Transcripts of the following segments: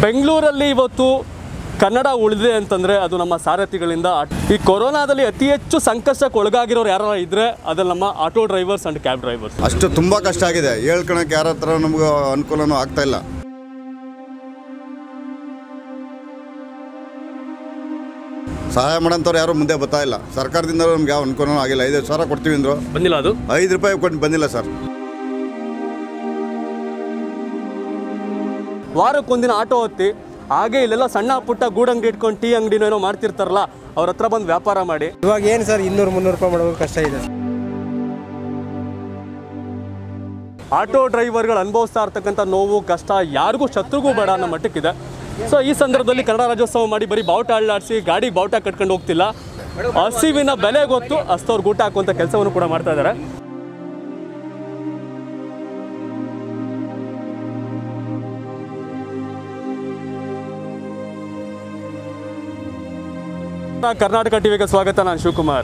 ಬೆಂಗಳೂರಲ್ಲಿ ಇವತ್ತು ಕನ್ನಡ ಉಳಿದಿದೆ ಅಂತಂದರೆ ಅದು ನಮ್ಮ ಸಾರಥಿಗಳಿಂದ ಈ ಕೊರೋನಾದಲ್ಲಿ ಅತಿ ಹೆಚ್ಚು ಸಂಕಷ್ಟಕ್ಕೆ ಒಳಗಾಗಿರೋರು ಯಾರು ಇದ್ದರೆ ಅದ್ರಲ್ಲಿ ನಮ್ಮ auto drivers and cab drivers ಅಷ್ಟು ತುಂಬ ಕಷ್ಟ ಆಗಿದೆ ಹೇಳ್ಕೊಳಕ್ಕೆ ಯಾರ ಹತ್ರ ನಮ್ಗೆ ಅನುಕೂಲನೂ ಆಗ್ತಾ ಇಲ್ಲ ಸಹಾಯ ಮಾಡೋಂಥವ್ರು ಯಾರು ಮುಂದೆ ಬರ್ತಾ ಇಲ್ಲ ಸರ್ಕಾರದಿಂದ ನಮ್ಗೆ ಯಾವ ಅನುಕೂಲನೂ ಆಗಿಲ್ಲ ಐದು ಸಾವಿರ ಕೊಡ್ತೀವಿ ಅಂದರು ಬಂದಿಲ್ಲ ಅದು ಐದು ರೂಪಾಯಿ ಕೊಟ್ಟು ಬಂದಿಲ್ಲ ಸರ್ ವಾರಕ್ಕೊಂದಿನ ಆಟೋ ಹತ್ತಿ ಹಾಗೆ ಇಲ್ಲೆಲ್ಲ ಸಣ್ಣ ಪುಟ್ಟ ಗೂಡಂಗಡಿ ಇಟ್ಕೊಂಡು ಟೀ ಅಂಗಡಿನೋ ಏನೋ ಮಾಡ್ತಿರ್ತಾರಲ್ಲ ಅವ್ರ ಹತ್ರ ಬಂದು ವ್ಯಾಪಾರ ಮಾಡಿ ಇವಾಗ ಏನು ಸರ್ ಇನ್ನೂರು ಮುನ್ನೂರು ರೂಪಾಯಿ ಮಾಡೋದು ಕಷ್ಟ ಇದೆ ಆಟೋ ಡ್ರೈವರ್ಗಳು ಅನುಭವಿಸ್ತಾ ಇರ್ತಕ್ಕಂಥ ನೋವು ಕಷ್ಟ ಯಾರಿಗೂ ಶತ್ರುಗೂ ಬೇಡ ಅನ್ನೋ ಮಟ್ಟಕ್ಕಿದೆ ಸೊ ಈ ಸಂದರ್ಭದಲ್ಲಿ ಕನ್ನಡ ರಾಜ್ಯೋತ್ಸವ ಮಾಡಿ ಬರೀ ಬಾವುಟ ಅಳ್ಳಾಡಿಸಿ ಗಾಡಿ ಬಾವುಟ ಕಟ್ಕೊಂಡು ಹೋಗ್ತಿಲ್ಲ ಹಸಿವಿನ ಬೆಲೆ ಗೊತ್ತು ಹಸ್ತವ್ರಿಗೆ ಊಟ ಹಾಕುವಂಥ ಕೆಲಸವನ್ನು ಕೂಡ ಮಾಡ್ತಾ ಇದ್ದಾರೆ ಕರ್ನಾಟಕ ಟಿವಿಗೆ ಸ್ವಾಗತ ನಾನು ಶಿವಕುಮಾರ್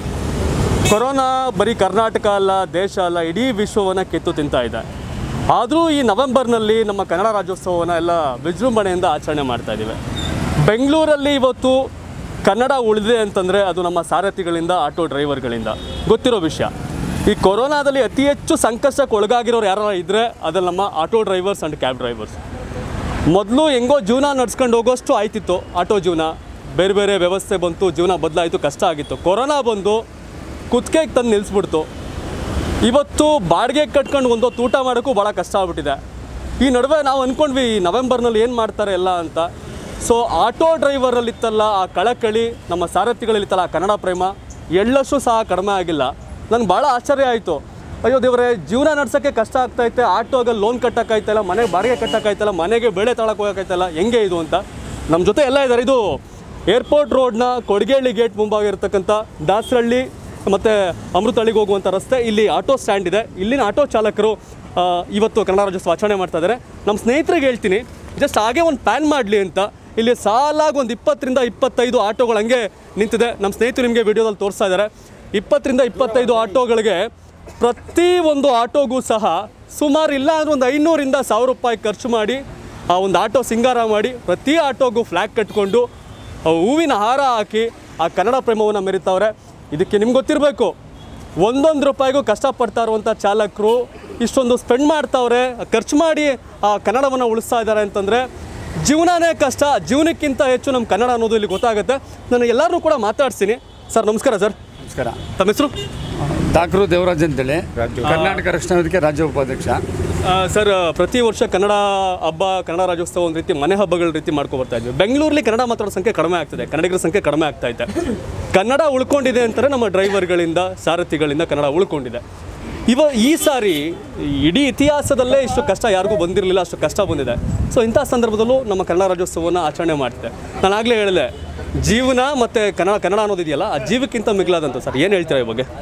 ಕೊರೋನಾ ಬರೀ ಕರ್ನಾಟಕ ಅಲ್ಲ ದೇಶ ಅಲ್ಲ ಇಡೀ ವಿಶ್ವವನ್ನು ಕಿತ್ತು ತಿಂತಾ ಇದೆ ಆದರೂ ಈ ನವೆಂಬರ್ನಲ್ಲಿ ನಮ್ಮ ಕನ್ನಡ ರಾಜ್ಯೋತ್ಸವವನ್ನು ಎಲ್ಲ ವಿಜೃಂಭಣೆಯಿಂದ ಆಚರಣೆ ಮಾಡ್ತಾ ಇದ್ದೀವಿ ಬೆಂಗಳೂರಲ್ಲಿ ಇವತ್ತು ಕನ್ನಡ ಉಳಿದಿದೆ ಅಂತಂದರೆ ಅದು ನಮ್ಮ ಸಾರಥಿಗಳಿಂದ ಆಟೋ ಡ್ರೈವರ್ಗಳಿಂದ ಗೊತ್ತಿರೋ ವಿಷಯ ಈ ಕೊರೋನಾದಲ್ಲಿ ಅತಿ ಹೆಚ್ಚು ಸಂಕಷ್ಟಕ್ಕೆ ಒಳಗಾಗಿರೋರು ಯಾರು ಇದ್ದರೆ ಅದ್ರಲ್ಲಿ ನಮ್ಮ auto drivers and cab drivers ಮೊದಲು ಹೆಂಗೋ ಜೀವನ ನಡ್ಸ್ಕೊಂಡು ಹೋಗೋಷ್ಟು ಆಯ್ತಿತ್ತು ಆಟೋ ಜೀವನ ಬೇರೆ ಬೇರೆ ವ್ಯವಸ್ಥೆ ಬಂತು ಜೀವನ ಬದಲಾಯಿತು ಕಷ್ಟ ಆಗಿತ್ತು ಕೊರೋನಾ ಬಂದು ಕುತ್ತಿಗೆಗೆ ತಂದು ನಿಲ್ಲಿಸ್ಬಿಡ್ತು ಇವತ್ತು ಬಾಡಿಗೆ ಕಟ್ಕೊಂಡು ಒಂದೊತ್ತು ಊಟ ಮಾಡೋಕ್ಕೂ ಭಾಳ ಕಷ್ಟ ಆಗ್ಬಿಟ್ಟಿದೆ ಈ ನಡುವೆ ನಾವು ಅಂದ್ಕೊಂಡ್ವಿ ಈ ನವೆಂಬರ್ನಲ್ಲಿ ಏನು ಮಾಡ್ತಾರೆ ಎಲ್ಲ ಅಂತ ಸೊ ಆಟೋ ಡ್ರೈವರಲ್ಲಿತ್ತಲ್ಲ ಆ ಕಳಕಳಿ ನಮ್ಮ ಸಾರಥಿಗಳಲ್ಲಿತ್ತಲ್ಲ ಆ ಕನ್ನಡ ಪ್ರೇಮ ಎಳ್ಳಷ್ಟು ಸಹ ಕಡಿಮೆ ಆಗಿಲ್ಲ ನನಗೆ ಭಾಳ ಆಶ್ಚರ್ಯ ಆಯಿತು ಅಯ್ಯೋ ದೇವರೇ ಜೀವನ ನಡ್ಸೋಕ್ಕೆ ಕಷ್ಟ ಆಗ್ತೈತೆ ಆಟೋಗೆ ಲೋನ್ ಕಟ್ಟೋಕ್ಕಾಯ್ತಲ್ಲ ಮನೆಗೆ ಬಾಡಿಗೆ ಕಟ್ಟೋಕ್ಕಾಯ್ತಲ್ಲ ಮನೆಗೆ ಬೆಳೆ ತಗೊಳಕ್ಕೆ ಹೋಗೋಕ್ಕಾಯ್ತಲ್ಲ ಹೆಂಗೆ ಇದು ಅಂತ ನಮ್ಮ ಜೊತೆ ಎಲ್ಲ ಇದ್ದಾರೆ ಇದು ಏರ್ಪೋರ್ಟ್ ರೋಡ್ನ ಕೊಡಗೇಳಿ ಗೇಟ್ ಮುಂಭಾಗ ಇರತಕ್ಕಂಥ ದಾಸರಳ್ಳಿ ಮತ್ತು ಅಮೃತಹಳ್ಳಿಗೆ ಹೋಗುವಂಥ ರಸ್ತೆ ಇಲ್ಲಿ ಆಟೋ ಸ್ಟ್ಯಾಂಡ್ ಇದೆ ಇಲ್ಲಿನ ಆಟೋ ಚಾಲಕರು ಆ, ಇವತ್ತು ಕನ್ನಡ ರಾಜ್ಯೋತ್ಸವ ಆಚರಣೆ ಮಾಡ್ತಾ ಇದ್ದಾರೆ ನಮ್ಮ ಸ್ನೇಹಿತರಿಗೆ ಹೇಳ್ತೀನಿ ಜಸ್ಟ್ ಹಾಗೆ ಒಂದು ಪ್ಯಾನ್ ಮಾಡಲಿ ಅಂತ ಇಲ್ಲಿ ಸಾಲಾಗಿ ಒಂದು ಇಪ್ಪತ್ತರಿಂದ ಇಪ್ಪತ್ತೈದು ಆಟೋಗಳು ಹಂಗೆ ನಿಂತಿದೆ ನಮ್ಮ ಸ್ನೇಹಿತರು ನಿಮಗೆ ವಿಡಿಯೋದಲ್ಲಿ ತೋರಿಸ್ತಾ ಇದ್ದಾರೆ ಇಪ್ಪತ್ತರಿಂದ ಇಪ್ಪತ್ತೈದು ಆಟೋಗಳಿಗೆ ಪ್ರತಿ ಒಂದು ಆಟೋಗೂ ಸಹ ಸುಮಾರು ಇಲ್ಲ ಅಂದ್ರೆ ಒಂದು ಐನೂರಿಂದ ಸಾವಿರ ರೂಪಾಯಿ ಖರ್ಚು ಮಾಡಿ ಆ ಒಂದು ಆಟೋ ಸಿಂಗಾರ ಮಾಡಿ ಪ್ರತಿ ಆಟೋಗೂ ಫ್ಲ್ಯಾಗ್ ಕಟ್ಕೊಂಡು ಆ ಹೂವಿನ ಹಾರ ಹಾಕಿ ಆ ಕನ್ನಡ ಪ್ರೇಮವನ್ನು ಮೆರಿತಾವ್ರೆ ಇದಕ್ಕೆ ನಿಮ್ಗೆ ಗೊತ್ತಿರಬೇಕು ಒಂದೊಂದು ರೂಪಾಯಿಗೂ ಕಷ್ಟಪಡ್ತಾ ಇರುವಂಥ ಚಾಲಕರು ಇಷ್ಟೊಂದು ಸ್ಪೆಂಡ್ ಮಾಡ್ತಾವ್ರೆ ಖರ್ಚು ಮಾಡಿ ಆ ಕನ್ನಡವನ್ನು ಉಳಿಸ್ತಾ ಇದ್ದಾರೆ ಅಂತಂದರೆ ಜೀವನನೇ ಕಷ್ಟ ಜೀವನಕ್ಕಿಂತ ಹೆಚ್ಚು ನಮ್ಮ ಕನ್ನಡ ಅನ್ನೋದು ಇಲ್ಲಿ ಗೊತ್ತಾಗುತ್ತೆ ನಾನು ಎಲ್ಲರನ್ನೂ ಕೂಡ ಮಾತಾಡ್ತೀನಿ ಸರ್ ನಮಸ್ಕಾರ ಸರ್ ನಮಸ್ಕಾರ ತಮ್ಮ ಹೆಸರು ಡಾಕ್ಟ್ರು ದೇವರಾಜ್ ಅಂತೇಳಿ ಕರ್ನಾಟಕ ರಕ್ಷಣಾ ವೇದಿಕೆ ರಾಜ್ಯ ಉಪಾಧ್ಯಕ್ಷ ಆ, ಸರ್ ಪ್ರತಿ ವರ್ಷ ಕನ್ನಡ ಹಬ್ಬ ಕನ್ನಡ ರಾಜ್ಯೋತ್ಸವ ಒಂದು ರೀತಿ ಮನೆ ಹಬ್ಬಗಳ ರೀತಿ ಮಾಡ್ಕೊ ಬರ್ತಾ ಇದ್ವಿ ಬೆಂಗಳೂರಲ್ಲಿ ಕನ್ನಡ ಮಾತಾಡೋ ಸಂಖ್ಯೆ ಕಡಿಮೆ ಆಗ್ತದೆ ಕನ್ನಡಿಗರ ಸಂಖ್ಯೆ ಕಡಿಮೆ ಆಗ್ತಾ ಇದೆ ಕನ್ನಡ ಉಳ್ಕೊಂಡಿದೆ ಅಂತಾರೆ ನಮ್ಮ ಡ್ರೈವರ್ಗಳಿಂದ ಸಾರಥಿಗಳಿಂದ ಕನ್ನಡ ಉಳ್ಕೊಂಡಿದೆ ಇವ ಈ ಸಾರಿ ಇಡೀ ಇತಿಹಾಸದಲ್ಲೇ ಇಷ್ಟು ಕಷ್ಟ ಯಾರಿಗೂ ಬಂದಿರಲಿಲ್ಲ ಅಷ್ಟು ಕಷ್ಟ ಬಂದಿದೆ ಸೊ ಇಂಥ ಸಂದರ್ಭದಲ್ಲೂ ನಮ್ಮ ಕನ್ನಡ ರಾಜ್ಯೋತ್ಸವವನ್ನು ಆಚರಣೆ ಮಾಡ್ತಿದೆ ನಾನು ಆಗಲೇ ಹೇಳಿದೆ ಜೀವನ ಮತ್ತು ಕನ್ನಡ ಕನ್ನಡ ಅನ್ನೋದಿದೆಯಲ್ಲ ಆ ಜೀವಕ್ಕಿಂತ ಮಿಗಿಲಾದಂತ ಸರ್ ಏನು ಹೇಳ್ತೀರಾ ಈ ಬಗ್ಗೆ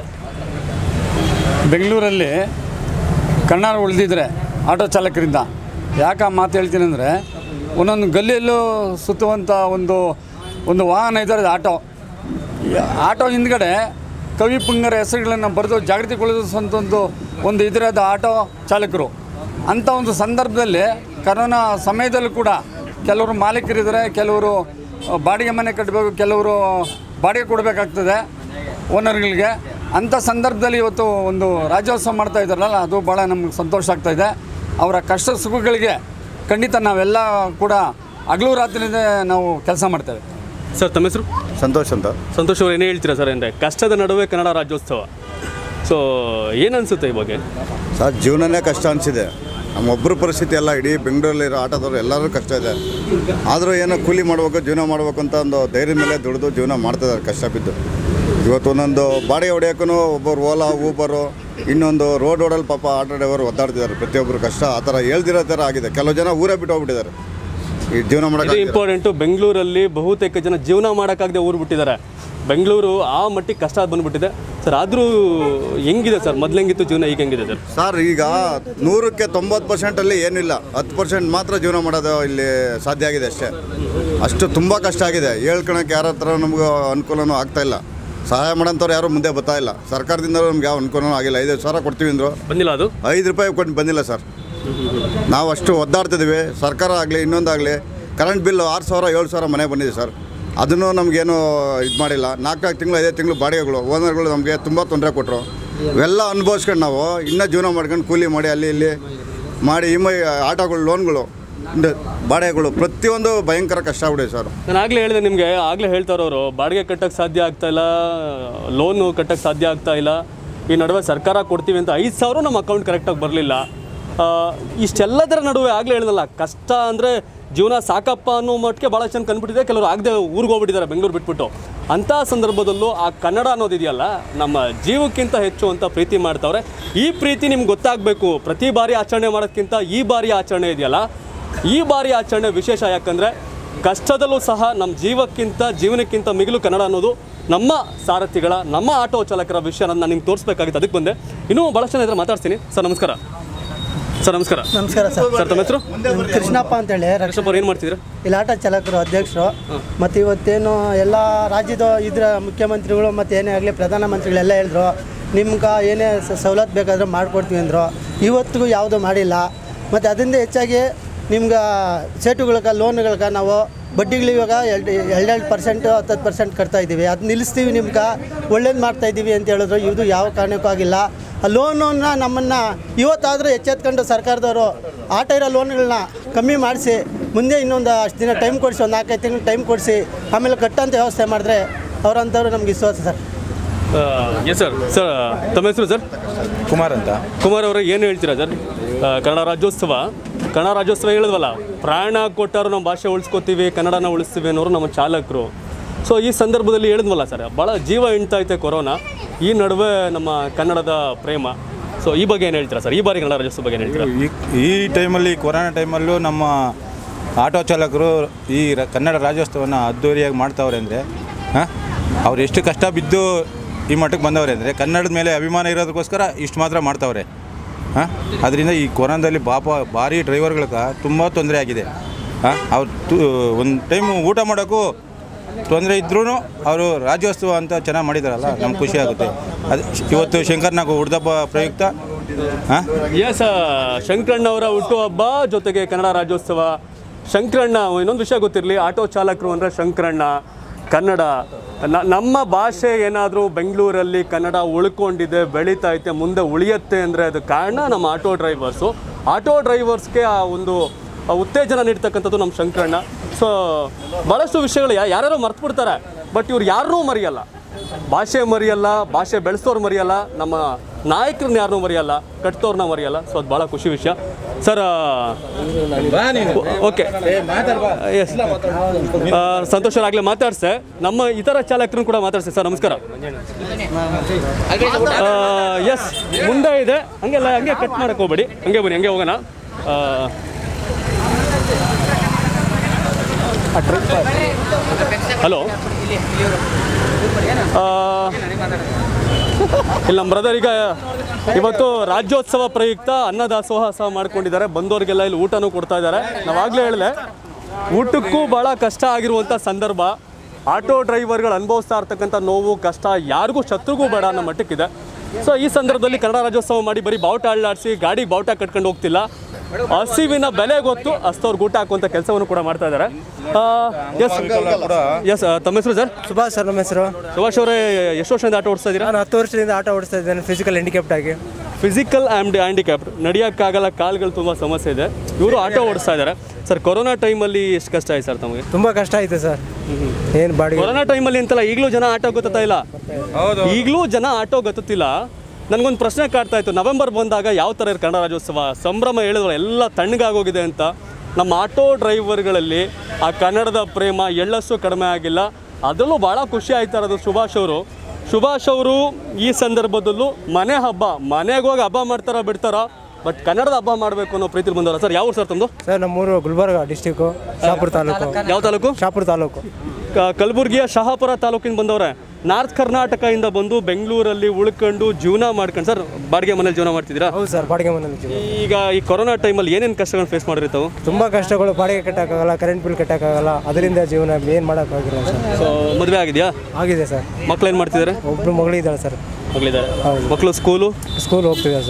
ಬೆಂಗಳೂರಲ್ಲಿ ಕನ್ನಡ ಉಳಿದಿದ್ರೆ ಆಟೋ ಚಾಲಕರಿಂದ ಯಾಕೆ ಆ ಮಾತು ಹೇಳ್ತೀನಿ ಅಂದರೆ ಒಂದೊಂದು ಗಲ್ಲಿಯಲ್ಲೂ ಸುತ್ತುವಂಥ ಒಂದು ಒಂದು ವಾಹನ ಇದ್ದಾರೆ ಆಟೋ ಈ ಆಟೋ ಹಿಂದ್ಗಡೆ ಕವಿ ಪುಂಗರ ಹೆಸರುಗಳನ್ನು ಬರೆದು ಜಾಗೃತಿಗೊಳಿಸುವಂಥ ಒಂದು ಒಂದು ಇದರದ ಆಟೋ ಚಾಲಕರು ಅಂಥ ಒಂದು ಸಂದರ್ಭದಲ್ಲಿ ಕರೋನಾ ಸಮಯದಲ್ಲೂ ಕೂಡ ಕೆಲವರು ಮಾಲೀಕರಿದ್ದಾರೆ ಕೆಲವರು ಆ, ಬಾಡಿಗೆ ಮನೆ ಕಟ್ಟಬೇಕು ಕೆಲವರು ಬಾಡಿಗೆ ಕೊಡಬೇಕಾಗ್ತದೆ ಓನರ್ಗಳಿಗೆ ಅಂಥ ಸಂದರ್ಭದಲ್ಲಿ ಇವತ್ತು ಒಂದು ರಾಜ್ಯೋತ್ಸವ ಮಾಡ್ತಾ ಇದ್ದಾರಲ್ಲ ಅದು ಭಾಳ ನಮ್ಗೆ ಸಂತೋಷ ಆಗ್ತಾ ಇದೆ ಅವರ ಕಷ್ಟ ಸುಖಗಳಿಗೆ ಖಂಡಿತ ನಾವೆಲ್ಲ ಕೂಡ ಹಗಲು ರಾತ್ರಿಯಿಂದ ನಾವು ಕೆಲಸ ಮಾಡ್ತೇವೆ ಸರ್ ತಮ್ಮ ಹೆಸರು ಸಂತೋಷ್ ಅಂತ ಸಂತೋಷ್ ಅವ್ರು ಏನೇ ಹೇಳ್ತೀರಾ ಸರ್ ಅಂದರೆ ಕಷ್ಟದ ನಡುವೆ ಕನ್ನಡ ರಾಜ್ಯೋತ್ಸವ ಸೊ ಏನು ಅನಿಸುತ್ತೆ ಈ ಬಗ್ಗೆ ಸರ್ ಜೀವನನೇ ಕಷ್ಟ ಅನಿಸಿದೆ ನಮ್ಮೊಬ್ಬರ ಪರಿಸ್ಥಿತಿ ಎಲ್ಲ ಇಡೀ ಬೆಂಗಳೂರಲ್ಲಿರೋ ಆಟೋದವ್ರು ಎಲ್ಲರೂ ಕಷ್ಟ ಇದೆ ಆದರೂ ಏನೋ ಕೂಲಿ ಮಾಡಬೇಕು ಜೀವನ ಮಾಡಬೇಕು ಅಂತ ಒಂದು ಧೈರ್ಯ ಮೇಲೆ ದುಡಿದು ಜೀವನ ಮಾಡ್ತಿದ್ದಾರೆ ಕಷ್ಟ ಬಿದ್ದು ಇವತ್ತು ಒಂದೊಂದು ಬಾಡಿಗೆ ಹೊಡೆಯೋಕ್ಕೂ ಒಬ್ಬರು ಓಲಾ ಊಬರು ಇನ್ನೊಂದು ರೋಡ್ ರೋಡಲ್ಲಿ ಪಾಪ ಆಟೋ ಡ್ರೈವರ್ ಒದ್ದಾಡ್ತಿದ್ದಾರೆ ಪ್ರತಿಯೊಬ್ಬರು ಕಷ್ಟ ಆ ಥರ ಹೇಳ್ದಿರೋ ಥರ ಆಗಿದೆ ಕೆಲವು ಜನ ಊರೇ ಬಿಟ್ಟು ಹೋಗ್ಬಿಟ್ಟಿದ್ದಾರೆ ಈ ಜೀವನ ಇದು ಮಾಡೋಕ್ಕೆ ಇಂಪಾರ್ಟೆಂಟು ಬೆಂಗಳೂರಲ್ಲಿ ಬಹುತೇಕ ಜನ ಜೀವನ ಮಾಡೋಕ್ಕಾಗದೆ ಊರು ಬಿಟ್ಟಿದ್ದಾರೆ ಬೆಂಗಳೂರು ಆ ಮಟ್ಟಿಗೆ ಕಷ್ಟ ಬಂದ್ಬಿಟ್ಟಿದೆ ಸರ್ ಆದರೂ ಹೆಂಗಿದೆ ಸರ್ ಮೊದ್ಲು ಹೆಂಗಿತ್ತು ಜೀವನ ಈಗ ಹೆಂಗಿದೆ ಸರ್ ಸರ್ ಈಗ ನೂರಕ್ಕೆ ತೊಂಬತ್ತು ಪರ್ಸೆಂಟಲ್ಲಿ ಏನಿಲ್ಲ ಹತ್ತು ಪರ್ಸೆಂಟ್ ಮಾತ್ರ ಜೀವನ ಮಾಡೋದು ಇಲ್ಲಿ ಸಾಧ್ಯ ಆಗಿದೆ ಅಷ್ಟೇ ಅಷ್ಟು ತುಂಬ ಕಷ್ಟ ಆಗಿದೆ ಹೇಳ್ಕೊಳಕ್ಕೆ ಯಾರ ಹತ್ರ ನಮ್ಗೆ ಅನುಕೂಲನೂ ಆಗ್ತಾ ಇಲ್ಲ ಸಹಾಯ ಮಾಡೋಂಥವ್ರು ಯಾರೂ ಮುಂದೆ ಬರ್ತಾ ಇಲ್ಲ ಸರ್ಕಾರದಿಂದ ನಮ್ಗೆ ಯಾವ ಅನುಕೂಲನೂ ಆಗಿಲ್ಲ ಐದು ಸಾವಿರ ಕೊಡ್ತೀವಿ ಅಂದರು ಬಂದಿಲ್ಲ ಅದು ಐದು ರೂಪಾಯಿ ಕೊಟ್ಟು ಬಂದಿಲ್ಲ ಸರ್ ನಾವು ಅಷ್ಟು ಒದ್ದಾಡ್ತಿದ್ದೀವಿ ಸರ್ಕಾರ ಆಗಲಿ ಇನ್ನೊಂದಾಗಲಿ ಕರೆಂಟ್ ಬಿಲ್ ಆರು ಸಾವಿರ ಏಳು ಸಾವಿರ ಮನೆ ಬಂದಿದೆ ಸರ್ ಅದನ್ನು ನಮಗೇನು ಇದು ಮಾಡಿಲ್ಲ ನಾಲ್ಕು ನಾಲ್ಕು ತಿಂಗಳು ಐದೈದು ತಿಂಗಳು ಬಾಡಿಗೆಗಳು ಓನರ್ಗಳು ನಮಗೆ ತುಂಬ ತೊಂದರೆ ಕೊಟ್ಟರು ಇವೆಲ್ಲ ಅನುಭವಿಸ್ಕೊಂಡು ನಾವು ಇನ್ನೂ ಜೀವನ ಮಾಡ್ಕೊಂಡು ಕೂಲಿ ಮಾಡಿ ಅಲ್ಲಿ ಇಲ್ಲಿ ಮಾಡಿ ಇ ಮೈ ಆಟೋಗಳು ಲೋನ್ಗಳು ಇಂದ ಬಾಡಿಗೆಗಳು ಪ್ರತಿಯೊಂದು ಭಯಂಕರ ಕಷ್ಟ ಆಗ್ಬಿಟ್ಟಿದೆ ಸರ್ ನಾನು ಆಗಲೇ ಹೇಳಿದೆ ನಿಮಗೆ ಆಗಲೇ ಹೇಳ್ತಾರವರು ಬಾಡಿಗೆ ಕಟ್ಟಕ್ಕೆ ಸಾಧ್ಯ ಆಗ್ತಾ ಇಲ್ಲ ಲೋನು ಕಟ್ಟಕ್ಕೆ ಸಾಧ್ಯ ಆಗ್ತಾ ಇಲ್ಲ ಈ ನಡುವೆ ಸರ್ಕಾರ ಕೊಡ್ತೀವಿ ಅಂತ ಐದು ಸಾವಿರ ನಮ್ಮ ಅಕೌಂಟ್ ಕರೆಕ್ಟಾಗಿ ಬರಲಿಲ್ಲ ಇಷ್ಟೆಲ್ಲದರ ನಡುವೆ ಆಗಲೇ ಹೇಳಿದಲ್ಲ ಕಷ್ಟ ಅಂದರೆ ಜೀವನ ಸಾಕಪ್ಪ ಅನ್ನೋ ಮಟ್ಟಿಗೆ ಭಾಳ ಚೆಂದ ಕಂಡುಬಿಟ್ಟಿದೆ ಕೆಲವರು ಆಗದೆ ಊರಿಗೆ ಹೋಗ್ಬಿಟ್ಟಿದ್ದಾರೆ ಬೆಂಗಳೂರು ಬಿಟ್ಬಿಟ್ಟು ಅಂಥ ಸಂದರ್ಭದಲ್ಲೂ ಆ ಕನ್ನಡ ಅನ್ನೋದಿದೆಯಲ್ಲ ನಮ್ಮ ಜೀವಕ್ಕಿಂತ ಹೆಚ್ಚು ಅಂತ ಪ್ರೀತಿ ಮಾಡ್ತಾವ್ರೆ ಈ ಪ್ರೀತಿ ನಿಮ್ಗೆ ಗೊತ್ತಾಗಬೇಕು ಪ್ರತಿ ಬಾರಿ ಆಚರಣೆ ಮಾಡೋಕ್ಕಿಂತ ಈ ಬಾರಿ ಆಚರಣೆ ಇದೆಯಲ್ಲ ಈ ಬಾರಿ ಆಚರಣೆ ವಿಶೇಷ ಯಾಕಂದರೆ ಕಷ್ಟದಲ್ಲೂ ಸಹ ನಮ್ಮ ಜೀವಕ್ಕಿಂತ ಜೀವನಕ್ಕಿಂತ ಮಿಗಿಲು ಕನ್ನಡ ಅನ್ನೋದು ನಮ್ಮ ಸಾರಥಿಗಳ ನಮ್ಮ ಆಟೋ ಚಾಲಕರ ವಿಷಯ ನಾನು ನಿಮ್ಗೆ ತೋರಿಸ್ಬೇಕಾಗಿತ್ತು ಅದಕ್ಕೆ ಬಂದೆ ಇನ್ನೂ ಭಾಳಷ್ಟು ಜನ ಇದ್ರೆ ಮಾತಾಡ್ತೀನಿ ಸರ್ ನಮಸ್ಕಾರ ಸರ್ ನಮಸ್ಕಾರ ನಮಸ್ಕಾರ ಸರ್ ಸರ್ ತಮ್ಮ ಹೆಸರು ಕೃಷ್ಣಪ್ಪ ಅಂತೇಳಿ ರಕ್ಷ ಕೃಷ್ಣಪ್ಪ ಅವ್ರು ಏನು ಮಾಡ್ತಿದ್ದೀರಾ ಇಲ್ಲಿ ಆಟೋ ಚಾಲಕರು ಅಧ್ಯಕ್ಷರು ಮತ್ತು ಇವತ್ತೇನು ಎಲ್ಲ ರಾಜ್ಯದ ಇದ್ರ ಮುಖ್ಯಮಂತ್ರಿಗಳು ಮತ್ತು ಏನೇ ಆಗಲಿ ಪ್ರಧಾನಮಂತ್ರಿಗಳೆಲ್ಲ ಹೇಳಿದ್ರು ನಿಮ್ಗೆ ಏನೇ ಸ- ಸವಲತ್ತು ಬೇಕಾದ್ರೆ ಮಾಡಿಕೊಡ್ತೀವಿ ಅಂದರು ಇವತ್ತಿಗೂ ಯಾವುದೂ ಮಾಡಿಲ್ಲ ಮತ್ತು ಅದರಿಂದ ಹೆಚ್ಚಾಗಿ ನಿಮ್ಗೆ ಸೇಟುಗಳ್ಗೆ ಲೋನ್ಗಳ್ಗೆ ನಾವು ಬಡ್ಡಿಗಳು ಇವಾಗ ಎರಡು ಎರಡೆರಡು ಪರ್ಸೆಂಟು ಹತ್ತತ್ತು ಪರ್ಸೆಂಟ್ ಕಟ್ತಾ ಇದ್ದೀವಿ ಅದು ನಿಲ್ಲಿಸ್ತೀವಿ ನಿಮ್ಗೆ ಒಳ್ಳೇದು ಮಾಡ್ತಾ ಇದ್ದೀವಿ ಅಂತ ಹೇಳಿದ್ರು ಇದು ಯಾವ ಕಾರಣಕ್ಕೂ ಆಗಿಲ್ಲ ಆ ಲೋನನ್ನ ನಮ್ಮನ್ನು ಇವತ್ತಾದರೂ ಎಚ್ಚೆತ್ಕೊಂಡು ಸರ್ಕಾರದವರು ಆಟ ಇರೋ ಲೋನ್ಗಳನ್ನ ಕಮ್ಮಿ ಮಾಡಿಸಿ ಮುಂದೆ ಇನ್ನೊಂದು ಅಷ್ಟು ದಿನ ಟೈಮ್ ಕೊಡಿಸಿ ಒಂದು ನಾಲ್ಕೈದು ತಿಂಗಳು ಟೈಮ್ ಕೊಡಿಸಿ ಆಮೇಲೆ ಕಟ್ಟಂತ ವ್ಯವಸ್ಥೆ ಮಾಡಿದ್ರೆ ಅವರಂಥವ್ರು ನಮ್ಗೆ ವಿಶ್ವಾಸ ಸರ್ ಎಸ್ ಸರ್ ಸರ್ ತಮ್ಮ ಹೆಸರು ಸರ್ ಕುಮಾರ್ ಅಂತ ಕುಮಾರ್ ಅವರೇ ಏನು ಹೇಳ್ತೀರಾ ಸರ್ ಆ, ಕನ್ನಡ ರಾಜ್ಯೋತ್ಸವ ಕನ್ನಡ ರಾಜ್ಯೋತ್ಸವ ಹೇಳಿದ್ವಲ್ಲ ಪ್ರಾಣ ಕೊಟ್ಟರು ನಮ್ಮ ಭಾಷೆ ಉಳಿಸ್ಕೋತೀವಿ ಕನ್ನಡನ ಉಳಿಸ್ತೀವಿ ಅನ್ನೋರು ನಮ್ಮ ಚಾಲಕರು ಸೊ ಈ ಸಂದರ್ಭದಲ್ಲಿ ಹೇಳಿದ್ವಲ್ಲ ಸರ್ ಭಾಳ ಜೀವ ಹಿಂಡ್ತಾ ಐತೆ ಕೊರೋನಾ ಈ ನಡುವೆ ನಮ್ಮ ಕನ್ನಡದ ಪ್ರೇಮ ಸೊ ಈ ಬಗ್ಗೆ ಏನು ಹೇಳ್ತೀರಾ ಸರ್ ಈ ಬಾರಿ ಕನ್ನಡ ರಾಜ್ಯೋತ್ಸವ ಬಗ್ಗೆ ಏನು ಹೇಳ್ತೀರಾ ಈ ಈ ಟೈಮಲ್ಲಿ ಕೊರೋನಾ ಟೈಮಲ್ಲೂ ನಮ್ಮ ಆಟೋ ಚಾಲಕರು ಈ ರ- ಕನ್ನಡ ರಾಜ್ಯೋತ್ಸವನ ಅದ್ದೂರಿಯಾಗಿ ಮಾಡ್ತಾವ್ರೆ ಅಂದರೆ ಹಾಂ ಅವ್ರು ಎಷ್ಟು ಕಷ್ಟ ಬಿದ್ದು ಈ ಮಟ್ಟಕ್ಕೆ ಬಂದವ್ರೆ ಅಂದರೆ ಕನ್ನಡದ ಮೇಲೆ ಅಭಿಮಾನ ಇರೋದಕ್ಕೋಸ್ಕರ ಇಷ್ಟು ಮಾತ್ರ ಮಾಡ್ತಾವ್ರೆ ಹಾಂ ಅದರಿಂದ ಈ ಕೊರೋನಾದಲ್ಲಿ ಪಾಪ ಭಾರಿ ಡ್ರೈವರ್ಗಳಿಗೆ ತುಂಬ ತೊಂದರೆ ಆಗಿದೆ ಹಾಂ ಅವ್ರು ತು ಒಂದು ಟೈಮು ಊಟ ಮಾಡೋಕ್ಕೂ ತೊಂದರೆ ಇದ್ರೂ ಅವರು ರಾಜ್ಯೋತ್ಸವ ಅಂತ ಚೆನ್ನಾಗಿ ಮಾಡಿದಾರಲ್ಲ ನಮ್ಗೆ ಖುಷಿ ಆಗುತ್ತೆ ಅದು ಇವತ್ತು ಶಂಕರ್ನಾಗ ಹುಡ್ದಬ್ಬ ಪ್ರಯುಕ್ತ ಹಾಂ ಎಸ್ ಶಂಕರಣ್ಣ ಅವರ ಹುಟ್ಟುಹಬ್ಬ ಜೊತೆಗೆ ಕನ್ನಡ ರಾಜ್ಯೋತ್ಸವ ಶಂಕರಣ್ಣ ಇನ್ನೊಂದು ವಿಷಯ ಗೊತ್ತಿರಲಿ ಆಟೋ ಚಾಲಕರು ಅಂದರೆ ಶಂಕರಣ್ಣ ಕನ್ನಡ ನ- ನಮ್ಮ ಭಾಷೆ ಏನಾದರೂ ಬೆಂಗಳೂರಲ್ಲಿ ಕನ್ನಡ ಉಳ್ಕೊಂಡಿದೆ ಬೆಳೀತಾ ಐತೆ ಮುಂದೆ ಉಳಿಯುತ್ತೆ ಅಂದರೆ ಅದು ಕಾರಣ ನಮ್ಮ ಆಟೋ ಡ್ರೈವರ್ಸು ಆಟೋ ಡ್ರೈವರ್ಸ್ಗೆ ಆ ಒಂದು ಆ ಉತ್ತೇಜನ ನೀಡ್ತಕ್ಕಂಥದ್ದು ನಮ್ಮ ಶಂಕರಣ್ಣ ಸೊ ಭಾಳಷ್ಟು ವಿಷಯಗಳು ಯಾ- ಯಾರ್ಯಾರೋ ಮರ್ತು ಬಿಡ್ತಾರೆ ಬಟ್ ಇವ್ರು ಯಾರನ್ನೂ ಮರೆಯಲ್ಲ ಭಾಷೆ ಮರೆಯಲ್ಲ ಭಾಷೆ ಬೆಳೆಸೋರು ಮರೆಯಲ್ಲ ನಮ್ಮ ನಾಯಕರನ್ನ ಯಾರನ್ನೂ ಮರೆಯಲ್ಲ ಕಟ್ತೋರ್ನ ಮರೆಯಲ್ಲ ಸೊ ಅದು ಭಾಳ ಖುಷಿ ವಿಷಯ ಸರ್ ಓಕೆ ಎಸ್ ಸಂತೋಷ ಆಗಲೇ ಮಾತಾಡ್ಸೆ ನಮ್ಮ ಇತರ ಚಾಲಕರನ್ನು ಕೂಡ ಮಾತಾಡ್ಸೆ ಸರ್ ನಮಸ್ಕಾರ ಎಸ್ ಮುಂದೆ ಇದೆ ಹಂಗೆಲ್ಲ ಹಂಗೆ ಕಟ್ ಮಾಡಕ್ಕೆ ಹೋಗ್ಬೇಡಿ ಹಂಗೆ ಬನ್ನಿ ಹಂಗೆ ಹೋಗೋಣ ಆ, ಹಲೋ ಆ, ಇಲ್ಲಿ ನಮ್ಮ ಬ್ರದರ್ ಈಗ ಇವತ್ತು ರಾಜ್ಯೋತ್ಸವ ಪ್ರಯುಕ್ತ ಅನ್ನದಾಸೋಹ ಸಹ ಮಾಡ್ಕೊಂಡಿದ್ದಾರೆ ಬಂದವರಿಗೆಲ್ಲ ಇಲ್ಲಿ ಊಟನೂ ಕೊಡ್ತಾ ಇದ್ದಾರೆ ನಾವಾಗಲೇ ಹೇಳಿದೆ ಊಟಕ್ಕೂ ಭಾಳ ಕಷ್ಟ ಆಗಿರುವಂಥ ಸಂದರ್ಭ ಆಟೋ ಡ್ರೈವರ್ಗಳು ಅನುಭವಿಸ್ತಾ ಇರ್ತಕ್ಕಂಥ ನೋವು ಕಷ್ಟ ಯಾರಿಗೂ ಶತ್ರುಗೂ ಬೇಡ ಅನ್ನೋ ಮಟ್ಟಕ್ಕಿದೆ ಸೊ ಈ ಸಂದರ್ಭದಲ್ಲಿ ಕನ್ನಡ ರಾಜ್ಯೋತ್ಸವ ಮಾಡಿ ಬರೀ ಬಾವುಟ ಅಳ್ಳಾಡಿಸಿ ಗಾಡಿಗೆ ಬಾವುಟ ಕಟ್ಕೊಂಡು ಹೋಗ್ತಿಲ್ಲ ಹಸಿವಿನ ಬೆಲೆ ಗೊತ್ತು ಅಸ್ತವ್ರಿಗೆ ಊಟ ಹಾಕುವಂಥ ಕೆಲಸವನ್ನು ಕೂಡ ಮಾಡ್ತಾ ಇದ್ದಾರೆ ಎಸ್ ಎಸ್ ತಮ್ಮ ಹೆಸರು ಸರ್ ಸುಭಾಷ್ ಸರ್ ನಮ್ಮ ಹೆಸರು ಸುಭಾಷ್ ಅವರೇ ಎಷ್ಟು ವರ್ಷದಿಂದ ಆಟೋ ಓಡಿಸ್ತಾ ಇದ್ದೀರಾ ನಾನು ಹತ್ತು ವರ್ಷದಿಂದ ಆಟೋ ಓಡಿಸ್ತಾ ಇದ್ದೇನೆ ಫಿಸಿಕಲ್ ಹ್ಯಾಂಡಿಕ್ಯಾಪ್ಟ್ ಆಗಿ ಫಿಸಿಕಲ್ ಆ್ಯಂಡ್ ಹ್ಯಾಂಡಿಕ್ಯಾಪ್ಡ್ ನಡೆಯೋಕ್ಕಾಗಲ್ಲ ಕಾಲ್ಗಳು ತುಂಬ ಸಮಸ್ಯೆ ಇದೆ ಇವರು ಆಟೋ ಓಡಿಸ್ತಾ ಇದ್ದಾರೆ ಸರ್ ಕೊರೋನಾ ಟೈಮಲ್ಲಿ ಎಷ್ಟು ಕಷ್ಟ ಆಯ್ತು ಸರ್ ತಮಗೆ ತುಂಬ ಕಷ್ಟ ಆಯಿತು ಸರ್ ಏನು ಬಾಡಿಗೆ ಕೊರೋನಾ ಟೈಮಲ್ಲಿ ಅಂತಲ್ಲ ಈಗಲೂ ಜನ ಆಟೋ ಗೊತ್ತಾ ಇಲ್ಲ ಈಗಲೂ ಜನ ಆಟೋ ಗೊತ್ತಿಲ್ಲ ನನಗೊಂದು ಪ್ರಶ್ನೆ ಕಾಡ್ತಾ ಇತ್ತು ನವೆಂಬರ್ ಬಂದಾಗ ಯಾವ ಥರ ಇರೋ ಕನ್ನಡ ರಾಜ್ಯೋತ್ಸವ ಸಂಭ್ರಮ ಹೇಳಿದ್ರು ಎಲ್ಲ ತಣ್ಣಗಾಗೋಗಿದೆ ಅಂತ ನಮ್ಮ ಆಟೋ ಡ್ರೈವರ್ಗಳಲ್ಲಿ ಆ ಕನ್ನಡದ ಪ್ರೇಮ ಎಳ್ಳಷ್ಟು ಕಡಿಮೆ ಆಗಿಲ್ಲ ಅದರಲ್ಲೂ ಭಾಳ ಖುಷಿ ಆಯ್ತಾ ಇರೋದು ಸುಭಾಷ್ ಅವರು ಸುಭಾಷ್ ಅವರು ಈ ಸಂದರ್ಭದಲ್ಲೂ ಮನೆ ಹಬ್ಬ ಮನೆಗೆ ಹೋಗಿ ಹಬ್ಬ ಮಾಡ್ತಾರ ಬಿಡ್ತಾರ ಬಟ್ ಕನ್ನಡದ ಹಬ್ಬ ಮಾಡಬೇಕು ಅನ್ನೋ ಪ್ರೀತಿಲಿ ಬಂದವರ ಸರ್ ಯಾವ ಸರ್ ತಮ್ಮದು ಸರ್ ನಮ್ಮೂರು ಗುಲ್ಬರ್ಗ ಡಿಸ್ಟಿಕ್ಕು ಶಾಪುರ ತಾಲೂಕು ಯಾವ ತಾಲೂಕು ಶಾಪುರ ತಾಲೂಕು ಕ- ಕಲಬುರಗಿಯ ಶಹಾಪುರ ತಾಲೂಕಿಂದ ಬಂದವ್ರೆ ನಾರ್ತ್ ಕರ್ನಾಟಕದಿಂದ ಬಂದು ಬೆಂಗಳೂರಲ್ಲಿ ಉಳ್ಕೊಂಡು ಜೀವನ ಮಾಡ್ಕೊಂಡು ಸರ್ ಬಾಡಿಗೆ ಮನೇಲಿ ಜೀವನ ಮಾಡ್ತಿದ್ದೀರಾ ಹೌದು ಸರ್ ಬಾಡಿಗೆ ಮನೇಲಿ ಇದ್ದೀವಿ. ಈಗ ಈ ಕೊರೋನಾ ಟೈಮಲ್ಲಿ ಏನೇನು ಕಷ್ಟಗಳನ್ನ ಫೇಸ್ ಮಾಡಿರ್ತಾವೆ ತುಂಬ ಕಷ್ಟಗಳು ಬಾಡಿಗೆ ಕಟ್ಟೋಕ್ಕಾಗಲ್ಲ ಕರೆಂಟ್ ಬಿಲ್ ಕಟ್ಟೋಕ್ಕಾಗಲ್ಲ ಅದರಿಂದ ಜೀವನ ಏನು ಮಾಡೋಕ್ಕಾಗಿಲ್ಲ ಸರ್ ಸೊ ಮದುವೆ ಆಗಿದೆಯಾ ಆಗಿದೆ ಸರ್ ಮಕ್ಳು ಏನು ಮಾಡ್ತಿದ್ದಾರೆ ಒಬ್ಬರು ಮಗಳಿದ್ದಾಳೆ ಸರ್ ಮಗಳಿದ್ದಾರೆ ಹೌದು. ಮಕ್ಕಳು ಸ್ಕೂಲು ಸ್ಕೂಲ್ ಹೋಗ್ತಿದ್ದಾರೆ ಸರ್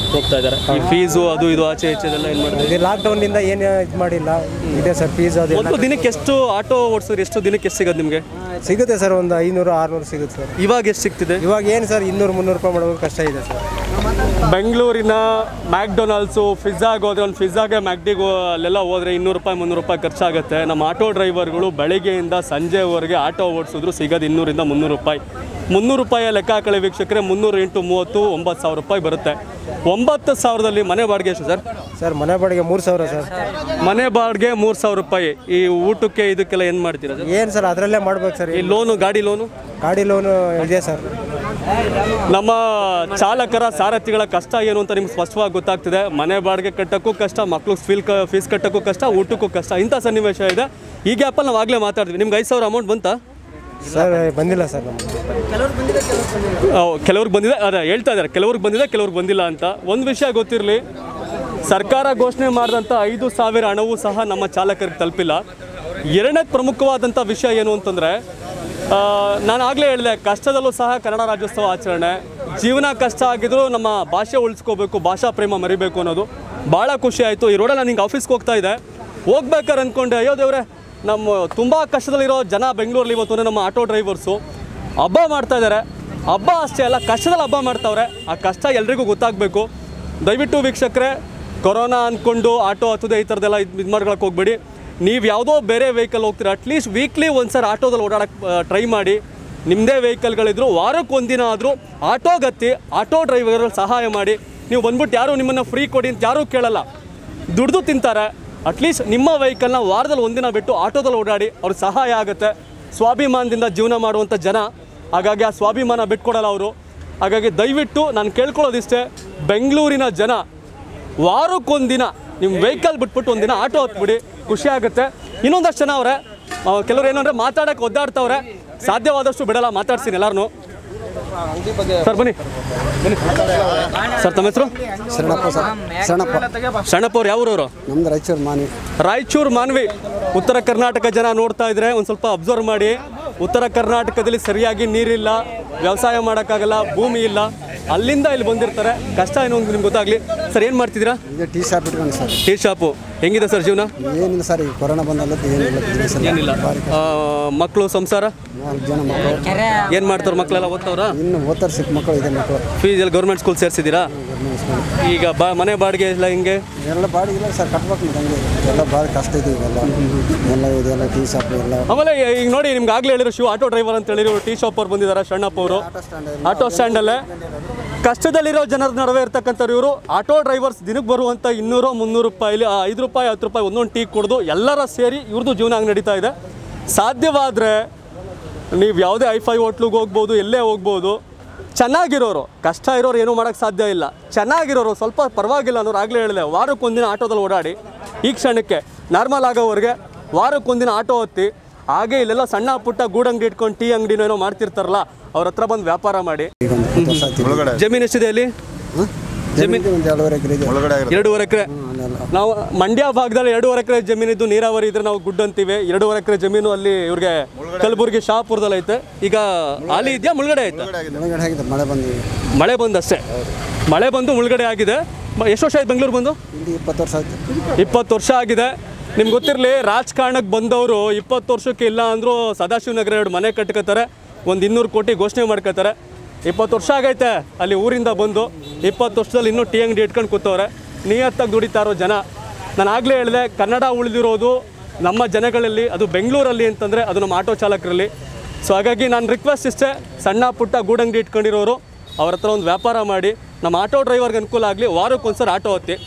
ಹೋಗ್ತಾ ಇದ್ದಾರೆ ಈ ಫೀಸು ಅದು ಇದು ಆಚೆ ಈಚೆ ಇದೆಲ್ಲ ಏನು ಮಾಡ್ತಾರೆ ಇದು ಲಾಕ್ಡೌನಿಂದ ಏನು ಇದು ಮಾಡಿಲ್ಲ ಇದೆ ಸರ್ ಫೀಸ್ ಅದು ಒಂದು ದಿನಕ್ಕೆ ಎಷ್ಟು ಆಟೋ ಓಡಿಸಿದ್ರೆ ಎಷ್ಟು ದಿನಕ್ಕೆ ಎಷ್ಟು ಸಿಗೋದು ನಿಮಗೆ ಸಿಗುತ್ತೆ ಸರ್ ಒಂದು ಐನೂರು ಆರುನೂರು ಸಿಗುತ್ತೆ ಸರ್ ಇವಾಗ ಎಷ್ಟು ಸಿಗ್ತಿದೆ ಇವಾಗ ಏನು ಸರ್ ಇನ್ನೂರು ಮುನ್ನೂರು ರೂಪಾಯಿ ಮಾಡೋದು ಕಷ್ಟ ಇದೆ ಸರ್ ಬೆಂಗಳೂರಿನ ಮ್ಯಾಕ್ಡೊನಾಲ್ಡ್ಸು ಪಿಜ್ಜಾಗೆ ಹೋದ್ರೆ ಒಂದು ಪಿಜ್ಜಾಗೆ ಮ್ಯಾಕ್ಡಿಗೆ ಅಲ್ಲೆಲ್ಲ ಹೋದ್ರೆ ಇನ್ನೂರು ರೂಪಾಯಿ ಮುನ್ನೂರು ರೂಪಾಯಿ ಖರ್ಚಾಗುತ್ತೆ ನಮ್ಮ ಆಟೋ ಡ್ರೈವರ್ಗಳು ಬೆಳಿಗ್ಗೆಯಿಂದ ಸಂಜೆವರೆಗೆ ಆಟೋ ಓಡಿಸಿದ್ರು ಸಿಗೋದು ಇನ್ನೂರಿಂದ ಮುನ್ನೂರು ರೂಪಾಯಿ ಮುನ್ನೂರು ರೂಪಾಯಿಯ ಲೆಕ್ಕ ಹಾಕಳಿ ವೀಕ್ಷಕರೇ ಮುನ್ನೂರು ಇಂಟು ಮೂವತ್ತು ಒಂಬತ್ತು ಸಾವಿರ ರೂಪಾಯಿ ಬರುತ್ತೆ ಒಂಬತ್ತು ಸಾವಿರದಲ್ಲಿ ಮನೆ ಬಾಡಿಗೆ ಎಷ್ಟು ಸರ್ ಸರ್ ಮನೆ ಬಾಡಿಗೆ ಮೂರು ಸಾವಿರ ಸರ್ ಮನೆ ಬಾಡಿಗೆ ಮೂರು ಸಾವಿರ ರೂಪಾಯಿ ಈ ಊಟಕ್ಕೆ ಇದಕ್ಕೆಲ್ಲ ಏನು ಮಾಡ್ತೀರಾ ಸರ್ ಏನು ಸರ್ ಅದರಲ್ಲೇ ಮಾಡ್ಬೇಕು ಸರ್ ಈ ಲೋನು ಗಾಡಿ ಲೋನು ಗಾಡಿ ಲೋನು ಇದೆ ಸರ್ ನಮ್ಮ ಚಾಲಕರ ಸಾರಥಿಗಳ ಕಷ್ಟ ಏನು ಅಂತ ನಿಮ್ಗೆ ಸ್ಪಷ್ಟವಾಗಿ ಗೊತ್ತಾಗ್ತಿದೆ ಮನೆ ಬಾಡಿಗೆ ಕಟ್ಟೋಕ್ಕೂ ಕಷ್ಟ ಮಕ್ಳಿಗೆ ಫೀಲ್ ಕ ಫೀಸ್ ಕಟ್ಟೋಕ್ಕೂ ಕಷ್ಟ ಊಟಕ್ಕೂ ಕಷ್ಟ ಇಂಥ ಸನ್ನಿವೇಶ ಇದೆ ಈ ಗ್ಯಾಪಲ್ಲಿ ನಾವು ಆಗಲೇ ಮಾತಾಡಿದ್ವಿ ನಿಮ್ಗೆ ಐದು ಸಾವಿರ ಅಮೌಂಟ್ ಬಂತಾ ಸರ್ ಬಂದಿಲ್ಲ ಸರ್ ನಮಗೆ ಕೆಲವ್ರಿಗೆ ಬಂದಿದೆ ಅದೇ ಹೇಳ್ತಾ ಇದ್ದಾರೆ ಕೆಲವ್ರಿಗೆ ಬಂದಿದೆ ಕೆಲವ್ರಿಗೆ ಬಂದಿಲ್ಲ ಅಂತ ಒಂದು ವಿಷಯ ಗೊತ್ತಿರಲಿ ಸರ್ಕಾರ ಘೋಷಣೆ ಮಾಡಿದಂಥ ಐದು ಸಾವಿರ ಹಣವೂ ಸಹ ನಮ್ಮ ಚಾಲಕರಿಗೆ ತಲುಪಿಲ್ಲ ಎರಡನೇ ಪ್ರಮುಖವಾದಂಥ ವಿಷಯ ಏನು ಅಂತಂದರೆ ನಾನು ಆಗಲೇ ಹೇಳಿದೆ ಕಷ್ಟದಲ್ಲೂ ಸಹ ಕನ್ನಡ ರಾಜ್ಯೋತ್ಸವ ಆಚರಣೆ ಜೀವನ ಕಷ್ಟ ಆಗಿದ್ರು ನಮ್ಮ ಭಾಷೆ ಉಳಿಸ್ಕೋಬೇಕು ಭಾಷಾ ಪ್ರೇಮ ಮರಿಬೇಕು ಅನ್ನೋದು ಭಾಳ ಖುಷಿ ಆಯಿತು ಈ ರೋಡಲ್ಲಿ ನಾನು ಹಿಂಗೆ ಆಫೀಸ್ಗೆ ಹೋಗ್ತಾ ಇದ್ದೆ ಹೋಗ್ಬೇಕಾರೆ ಅಂದ್ಕೊಂಡೆ ಅಯ್ಯೋ ದೇವ್ರೆ ನಮ್ಮ ತುಂಬ ಕಷ್ಟದಲ್ಲಿರೋ ಜನ ಬೆಂಗಳೂರಲ್ಲಿ ಇವತ್ತು ನಮ್ಮ ಆಟೋ ಡ್ರೈವರ್ಸು ಹಬ್ಬ ಮಾಡ್ತಾ ಇದ್ದಾರೆ ಹಬ್ಬ ಅಷ್ಟೇ ಅಲ್ಲ ಕಷ್ಟದಲ್ಲಿ ಹಬ್ಬ ಮಾಡ್ತಾವ್ರೆ ಆ ಕಷ್ಟ ಎಲ್ರಿಗೂ ಗೊತ್ತಾಗಬೇಕು ದಯವಿಟ್ಟು ವೀಕ್ಷಕರೇ ಕೊರೋನಾ ಅಂದ್ಕೊಂಡು ಆಟೋ ಹತ್ತದೇ ಈ ಥರದ್ದೆಲ್ಲ ಇದು ಇದು ಮಾಡ್ಕೊಳಕ್ಕೆ ಹೋಗ್ಬೇಡಿ ನೀವು ಯಾವುದೋ ಬೇರೆ ವೆಹಿಕಲ್ ಹೋಗ್ತೀರಾ ಅಟ್ಲೀಸ್ಟ್ ವೀಕ್ಲಿ ಒಂದು ಸರಿ ಆಟೋದಲ್ಲಿ ಓಡಾಡಕ್ಕೆ ಟ್ರೈ ಮಾಡಿ ನಿಮ್ಮದೇ ವೆಹಿಕಲ್ಗಳಿದ್ರು ವಾರಕ್ಕೆ ಒಂದಿನ ಆದರೂ ಆಟೋಗತ್ತಿ ಆಟೋ ಡ್ರೈವರ್ಗಳು ಸಹಾಯ ಮಾಡಿ ನೀವು ಬಂದ್ಬಿಟ್ಟು ಯಾರು ನಿಮ್ಮನ್ನು ಫ್ರೀ ಕೊಡಿ ಅಂತ ಯಾರೂ ಕೇಳಲ್ಲ ದುಡ್ದು ತಿಂತಾರೆ ಅಟ್ಲೀಸ್ಟ್ ನಿಮ್ಮ ವೆಹಿಕಲ್ನ ವಾರದಲ್ಲಿ ಒಂದಿನ ಬಿಟ್ಟು ಆಟೋದಲ್ಲಿ ಓಡಾಡಿ ಅವ್ರಿಗೆ ಸಹಾಯ ಆಗುತ್ತೆ ಸ್ವಾಭಿಮಾನದಿಂದ ಜೀವನ ಮಾಡುವಂಥ ಜನ ಹಾಗಾಗಿ ಆ ಸ್ವಾಭಿಮಾನ ಬಿಟ್ಕೊಡಲ್ಲ ಅವರು ಹಾಗಾಗಿ ದಯವಿಟ್ಟು ನಾನು ಕೇಳ್ಕೊಳ್ಳೋದಿಷ್ಟೇ ಬೆಂಗಳೂರಿನ ಜನ ವಾರಕ್ಕೊಂದಿನ ನಿಮ್ಮ ವೆಹಿಕಲ್ ಬಿಟ್ಬಿಟ್ಟು ಒಂದಿನ ಆಟೋ ಹತ್ಬಿಡಿ ಖುಷಿ ಆಗುತ್ತೆ ಇನ್ನೊಂದಷ್ಟು ಜನ ಅವರೇ ಕೆಲವ್ರು ಏನಂದ್ರೆ ಮಾತಾಡಕ್ಕೆ ಒದ್ದಾಡ್ತವ್ರೆ ಸಾಧ್ಯವಾದಷ್ಟು ಬಿಡಲ್ಲ ಮಾತಾಡ್ತೀನಿ ಎಲ್ಲಾರನು ಸರ್ ಬನ್ನಿ ಬನ್ನಿ ಸರ್ ತಮ್ಮ ಹೆಸರು ಶರಣಪ್ಪ ಸರ್ ಶರಣಪ್ಪ ಶರಣಪ್ಪ ಅವ್ರು ಯಾವ ಊರವರು ನಮ್ದು ರಾಯಚೂರು ಮಾನಿ ರಾಯಚೂರು ಮಾನ್ವಿ ಉತ್ತರ ಕರ್ನಾಟಕ ಜನ ನೋಡ್ತಾ ಇದ್ರೆ ಒಂದು ಸ್ವಲ್ಪ ಅಬ್ಸರ್ವ್ ಮಾಡಿ ಉತ್ತರ ಕರ್ನಾಟಕದಲ್ಲಿ ಸರಿಯಾಗಿ ನೀರಿಲ್ಲ ವ್ಯವಸಾಯ ಮಾಡೋಕ್ಕಾಗಲ್ಲ ಭೂಮಿ ಇಲ್ಲ ಅಲ್ಲಿಂದ ಇಲ್ಲಿ ಬಂದಿರ್ತಾರೆ ಕಷ್ಟ ಏನು ಅಂತ ನಿಮ್ಗೆ ಗೊತ್ತಾಗ್ಲಿ ಸರ್ ಏನು ಮಾಡ್ತಿದ್ದೀರಾ ಈಗ ಟೀ ಶಾಪ್ ಇಟ್ಕೊಂಡು ಸರ್ ಟೀ ಶಾಪು ಹೆಂಗಿದೆ ಸರ್ ಜೀವನ ಏನಿಲ್ಲ ಸರ್ ಈ ಕೊರೋನಾ ಬಂದಲ್ಲ ಏನಿಲ್ಲ business ಎಲ್ಲ. ಏನಿಲ್ಲ ಭಾರಿ ಆ, ಮಕ್ಕಳು ಸಂಸಾರ ನಾಲ್ಕು ಜನ ಮಕ್ಕಳು ಏನು ಮಾಡ್ತಾರೆ ಮಕ್ಕಳೆಲ್ಲ ಓದ್ತವ್ರ ಇನ್ನು ಓದ್ತಾರೆ ಸಿಕ್ಕ ಮಕ್ಕಳು ಇದೆ ಮಕ್ಕಳು ಫೀಸ್ ಎಲ್ಲ ಗೌರ್ಮೆಂಟ್ ಸ್ಕೂಲ್ ಸೇರಿಸಿದ್ದೀರಾ ಈಗ ಬಾ ಮನೆ ಬಾಡಿಗೆ ಎಲ್ಲ ಹಿಂಗೆ ಎಲ್ಲ ಬಾಡಿಗೆ ಇಲ್ಲ ಸರ್ ಕಟ್ಬೇಕು ಮತ್ತೆ ಹಂಗೆ ಎಲ್ಲ ಭಾಳ ಕಷ್ಟ ಇದೆ ಇವೆಲ್ಲ ಎಲ್ಲ ಇದೆಲ್ಲ ಟೀ ಶಾಪ್ ಎಲ್ಲ ಆಮೇಲೆ ಈಗ ನೋಡಿ ನಿಮ್ಗೆ ಆಗ್ಲೇ ಹೇಳಿರೋ ಶಿವ ಆಟೋ ಡ್ರೈವರ್ ಅಂತ ಹೇಳಿರೋ ಟೀ ಶಾಪ್ ಅವ್ರು ಬಂದಿದ್ದಾರೆ ಶಣ್ಣಪ್ಪ ಅವರು ಆಟೋ ಸ್ಟ್ಯಾಂಡಲ್ಲೇ ಕಷ್ಟದಲ್ಲಿರೋ ಜನರ ನಡುವೆ ಇರ್ತಕ್ಕಂಥವ್ರು ಇವರು ಆಟೋ ಡ್ರೈವರ್ಸ್ ದಿನಕ್ಕೆ ಬರುವಂಥ ಇನ್ನೂರು ಮುನ್ನೂರು ರೂಪಾಯಿಲಿ ಆ ಐದು ರೂಪಾಯಿ ಹತ್ತು ರೂಪಾಯಿ ಒಂದೊಂದು ಟೀ ಕುಡಿದು ಎಲ್ಲರ ಸೇರಿ ಇವ್ರದ್ದು ಜೀವನ ಹಂಗೆ ನಡೀತಾ ಇದೆ ಸಾಧ್ಯವಾದರೆ ನೀವು ಯಾವುದೇ ಐಫೈ ಹೋಟ್ಲಿಗೆ ಹೋಗ್ಬೋದು ಎಲ್ಲೇ ಹೋಗ್ಬೋದು ಚೆನ್ನಾಗಿರೋರು ಕಷ್ಟ ಇರೋರು ಏನೂ ಮಾಡೋಕ್ಕೆ ಸಾಧ್ಯ ಇಲ್ಲ ಚೆನ್ನಾಗಿರೋರು ಸ್ವಲ್ಪ ಪರವಾಗಿಲ್ಲ ಅನ್ನೋರು ಆಗಲೇ ಹೇಳಿದೆ ವಾರಕ್ಕೊಂದಿನ ಆಟೋದಲ್ಲಿ ಓಡಾಡಿ ಈ ಕ್ಷಣಕ್ಕೆ ನಾರ್ಮಲ್ ಆಗೋವರೆಗೆ ವಾರಕ್ಕೊಂದಿನ ಆಟೋ ಹತ್ತಿ ಹಾಗೆ ಇಲ್ಲೆಲ್ಲ ಸಣ್ಣ ಪುಟ್ಟ ಗೂಡಂಗಡಿ ಇಟ್ಕೊಂಡು ಟೀ ಅಂಗಡಿನೋ ಏನೋ ಮಾಡ್ತಿರ್ತಾರಲ್ಲ ಅವ್ರ ಹತ್ರ ಬಂದು ವ್ಯಾಪಾರ ಮಾಡಿ ಈಗ ಒಂದು ಹತ್ತು ವರ್ಷ ಆಯ್ತು ಒಳಗಡೆ ಜಮೀನು ಎಷ್ಟಿದೆ ಅಲ್ಲಿ ಜಮೀನು ಒಂದು ಎರಡೂವರೆ ಎಕರೆ ಇದೆ ಒಳಗಡೆ ಆಗಿರುತ್ತೆ ಎರಡೂವರೆ ಎಕರೆ ಅಲ್ಲೆಲ್ಲ ನಾವು ಮಂಡ್ಯ ಭಾಗದಲ್ಲಿ ಎರಡೂವರೆ ಎಕರೆ ಜಮೀನಿದ್ದು ನೀರಾವರಿ ಇದ್ರೆ ನಾವು ಗುಡ್ ಅಂತೀವಿ ಎರಡೂವರೆ ಎಕರೆ ಜಮೀನು ಅಲ್ಲಿ ಇವ್ರಿಗೆ ಕಲಬುರಗಿ ಶಾಪುರದಲ್ಲಿ ಐತೆ ಈಗ ಹಾಲಿ ಇದೆಯಾ ಮುಳುಗಡೆ ಐತೆ ಒಳಗಡೆ ಆಗಿದೆ ಮಳೆ ಬಂದು ಮಳೆ ಬಂದಷ್ಟೇ ಮಳೆ ಬಂದು ಮುಳುಗಡೆ ಆಗಿದೆ ಮ- ಎಷ್ಟು ವರ್ಷ ಆಯ್ತು ಬೆಂಗಳೂರು ಬಂದು ಇಲ್ಲಿ ಇಪ್ಪತ್ತು ವರ್ಷ ಆಯ್ತು ಇಪ್ಪತ್ತು ವರ್ಷ ಆಗಿದೆ ನಿಮ್ಗೆ ಗೊತ್ತಿರಲಿ ರಾಜಕಾರಣಕ್ಕೆ ಬಂದವರು ಇಪ್ಪತ್ತು ವರ್ಷಕ್ಕೆ ಇಲ್ಲ ಅಂದರೂ ಸದಾಶಿವನಗರ ಎರಡು ಮನೆ ಕಟ್ಕೋತಾರೆ ಒಂದು ಇನ್ನೂರು ಕೋಟಿ ಘೋಷಣೆ ಮಾಡ್ಕೋತಾರೆ ಇಪ್ಪತ್ತು ವರ್ಷ ಆಗೈತೆ ಅಲ್ಲಿ ಊರಿಂದ ಬಂದು ಇಪ್ಪತ್ತು ವರ್ಷದಲ್ಲಿ ಇನ್ನೂ ಟೀ ಅಂಗಡಿ ಇಟ್ಕೊಂಡು ಕೂತವ್ರೆ ನಿಯತ್ತಾಗಿ ದುಡಿತಾ ಇರೋ ಜನ ನಾನು ಆಗಲೇ ಹೇಳಿದೆ ಕನ್ನಡ ಉಳಿದಿರೋದು ನಮ್ಮ ಜನಗಳಲ್ಲಿ ಅದು ಬೆಂಗಳೂರಲ್ಲಿ ಅಂತಂದರೆ ಅದು ನಮ್ಮ ಆಟೋ ಚಾಲಕರಲ್ಲಿ ಸೊ ಹಾಗಾಗಿ ನಾನು ರಿಕ್ವೆಸ್ಟ್ ಇಷ್ಟೇ ಸಣ್ಣ ಪುಟ್ಟ ಗೂಡಂಗಡಿ ಇಟ್ಕೊಂಡಿರೋರು ಅವ್ರ ಹತ್ರ ಒಂದು ವ್ಯಾಪಾರ ಮಾಡಿ ನಮ್ಮ ಆಟೋ ಡ್ರೈವರ್ಗೆ ಅನುಕೂಲ ಆಗಲಿ ವಾರಕ್ಕೊಂದ್ಸರಿ ಆಟೋ ಹತ್ತಿ